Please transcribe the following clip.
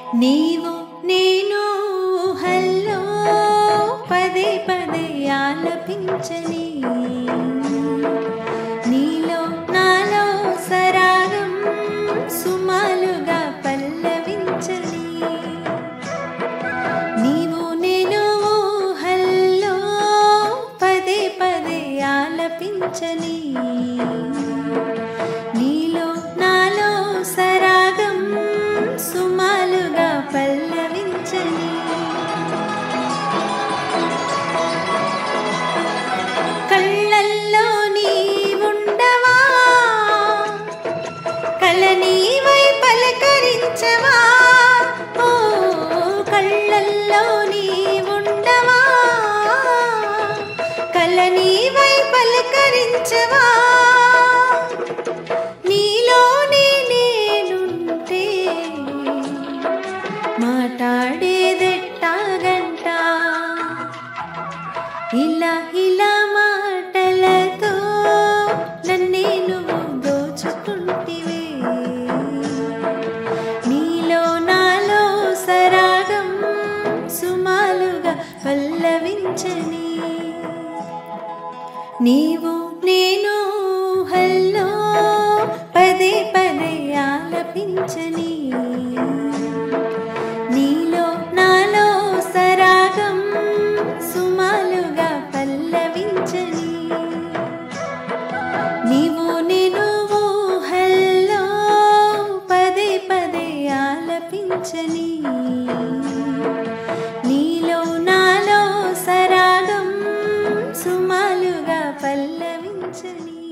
నీవు నేను హల్లో పదే పదే ఆలపించని నీలో నాలో సరాగం సుమాలుగా పల్లవించని నీవు నేను హల్లో పదే పదే ఆలపించని నీలో నాలో సరాగం సుమాలుగా పల్లవించని కళ్ళల్లో నీవుండవా కల నీవై పలకరించవా ఓ కళ్ళల్లో నీవుండవా కల నీవై పలకరించవా నీలోనే నేనుంటే మాట్లాడేదెట్టాగంట ఇలా ఇలా మాటలతో నన్నే నువ్వు దోచుకుంటివే నీలో నాలో సరాగం సుమాలుగా పల్లవించని నీవు నేను హల్లో పదే పదే ఆలపించని నీలో నాలో సరాగం సుమాలుగా పల్లవించని నీవు నేను హల్లో పదే పదే ఆలపించని నీలో నాలో సరాగం సుమాలుగా పల్లవించని